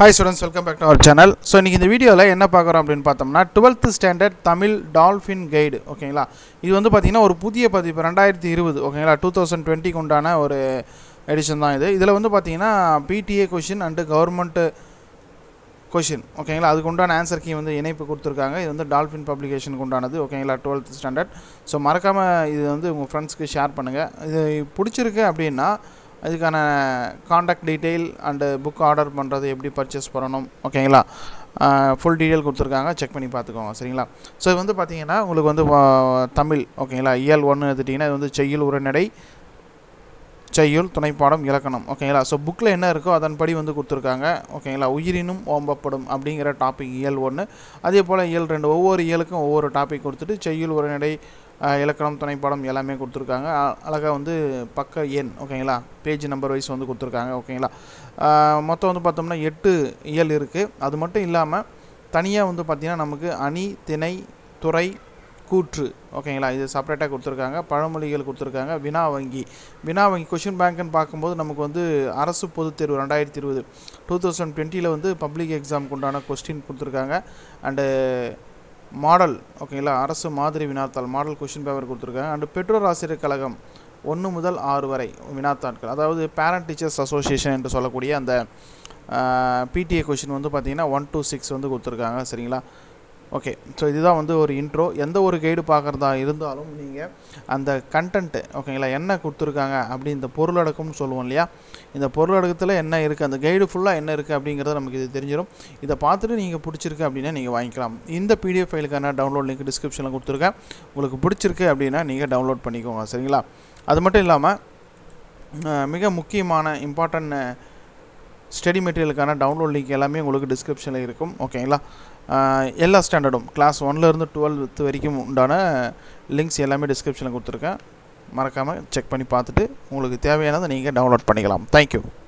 hi students welcome back to our channel so இன்றைக்கி இந்த வீடியோவில் என்ன பார்க்குறோம் அப்படின்னு பார்த்தோம்னா twelfth standard Tamil dolphin guide ஓகேங்களா இது வந்து பார்த்திங்கன்னா ஒரு புதிய பதிப்பு ரெண்டாயிரத்தி இருபது ஓகேங்களா டூ தௌசண்ட் டுவெண்ட்டிக்கு உண்டான ஒரு எடிஷன் தான் இது இதில் வந்து பார்த்திங்கன்னா PTA question and government question ஓகேங்களா அதுக்கு உண்டான ஆன்சர் கீ வந்து இணைப்பு கொடுத்துருக்காங்க இது வந்து டால்ஃபின் பப்ளிகேஷனுக்கு உண்டானது ஓகேங்களா டுவெல்த் ஸ்டாண்டர்ட் ஸோ மறக்காமல் இது வந்து உங்கள் ஃப்ரெண்ட்ஸ்க்கு ஷேர் பண்ணுங்கள் இது பிடிச்சிருக்கு அப்படின்னா இதுக்கான contact detail and book order பண்ணுறது எப்படி பர்ச்சேஸ் பண்ணணும் ஓகேங்களா ஃபுல் டீட்டெயில் கொடுத்துருக்காங்க செக் பண்ணி பார்த்துக்கோங்க சரிங்களா ஸோ இது வந்து பார்த்தீங்கன்னா உங்களுக்கு வந்து வா- தமிழ் ஓகேங்களா இயல் ஒன்று எடுத்துட்டிங்கன்னா இது வந்து செய்யுள் உரைநடை செய்யுள் துணைப்பாடம் இலக்கணம் ஓகேங்களா ஸோ புக்கில் என்ன இருக்கோ அதன்படி வந்து கொடுத்துருக்காங்க ஓகேங்களா உயிரினும் ஓம்பப்படும் அப்படிங்கிற டாபிக் இயல் ஒன்று அதே போல் இயல் ரெண்டு ஒவ்வொரு இயலுக்கும் ஒவ்வொரு டாபிக் கொடுத்துட்டு செய்யுள் உரைநடை அஹ், இலக்கணம் துணைப்பாடம் எல்லாமே கொடுத்துருக்காங்க அழகாக வந்து பக்க எண் ஓகேங்களா பேஜ் நம்பர் வைஸ் வந்து கொடுத்துருக்காங்க ஓகேங்களா அஹ், மொத்தம் வந்து பார்த்தோம்னா எட்டு இயல் இருக்குது அது மட்டும் இல்லாமல் தனியாக வந்து பார்த்திங்கன்னா நமக்கு அணி திணை துறை கூற்று ஓகேங்களா இது செப்பரேட்டாக கொடுத்துருக்காங்க பழமொழிகள் கொடுத்துருக்காங்க வினா வங்கி வினா வங்கி கொஷின் பேங்க்னு பார்க்கும்போது நமக்கு வந்து அரசு பொதுத் தேர்வு ரெண்டாயிரத்தி இருபது டூ தௌசண்ட் டுவெண்ட்டியில் வந்து பப்ளிக் எக்ஸாமுக்கு உண்டான கொஸ்டின் கொடுத்துருக்காங்க அண்டு மாடல் ஓகேங்களா அரசு மாதிரி வினாத்தாள் மாடல் கொஷின் பேப்பர் கொடுத்துருக்காங்க அண்டு பெற்றோர் ஆசிரியர் கழகம் ஒன்று முதல் ஆறு வரை வினாத்தாட்கள் அதாவது பேரண்ட் டீச்சர்ஸ் அசோசியேஷன் என்று சொல்லக்கூடிய அந்த பிடிஏ கொஷின் வந்து பார்த்தீங்கன்னா ஒன் to சிக்ஸ் வந்து கொடுத்துருக்காங்க சரிங்களா ஓகே ஸோ இதுதான் வந்து ஒரு இன்ட்ரோ எந்த ஒரு கைடு பார்க்குறதா இருந்தாலும் நீங்கள் அந்த கண்டென்ட்டு ஓகேங்களா என்ன கொடுத்துருக்காங்க அப்படி இந்த பொருளடக்கம்னு சொல்லுவோம் இல்லையா இந்த பொருளடக்கத்தில் என்ன இருக்குது அந்த கைடு ஃபுல்லாக என்ன இருக்குது அப்படிங்கிறது நமக்கு இது தெரிஞ்சிடும் இதை பார்த்துட்டு நீங்கள் பிடிச்சிருக்கு அப்படின்னா நீங்கள் வாங்கிக்கலாம் இந்த பிடிஎஃப் ஃபைலுக்கான டவுன்லோட் லிங்க் டிஸ்கிரிப்ஷனில் கொடுத்துருக்கேன் உங்களுக்கு பிடிச்சிருக்கு அப்படின்னா நீங்கள் டவுன்லோட் பண்ணிக்கோங்க சரிங்களா அது மட்டும் இல்லாமல் அஹ், மிக முக்கியமான இம்பார்ட்டன்ட் ஸ்டடி மெட்டீரியலுக்கான டவுன்லோட் லிங்க் எல்லாமே உங்களுக்கு டிஸ்கிரிப்ஷனில் இருக்கும் ஓகேங்களா ஆஹ் எல்லா ஸ்டாண்டர்டும் கிளாஸ் ஒன்லேருந்து டுவெல்த் வரைக்கும் உண்டான லிங்க்ஸ் எல்லாமே டிஸ்கிரிப்ஷனில் கொடுத்துருக்கேன் மறக்காமல் செக் பண்ணி பார்த்துட்டு உங்களுக்கு தேவையானதை நீங்கள் டவுன்லோட் பண்ணிக்கலாம் தேங்க்யூ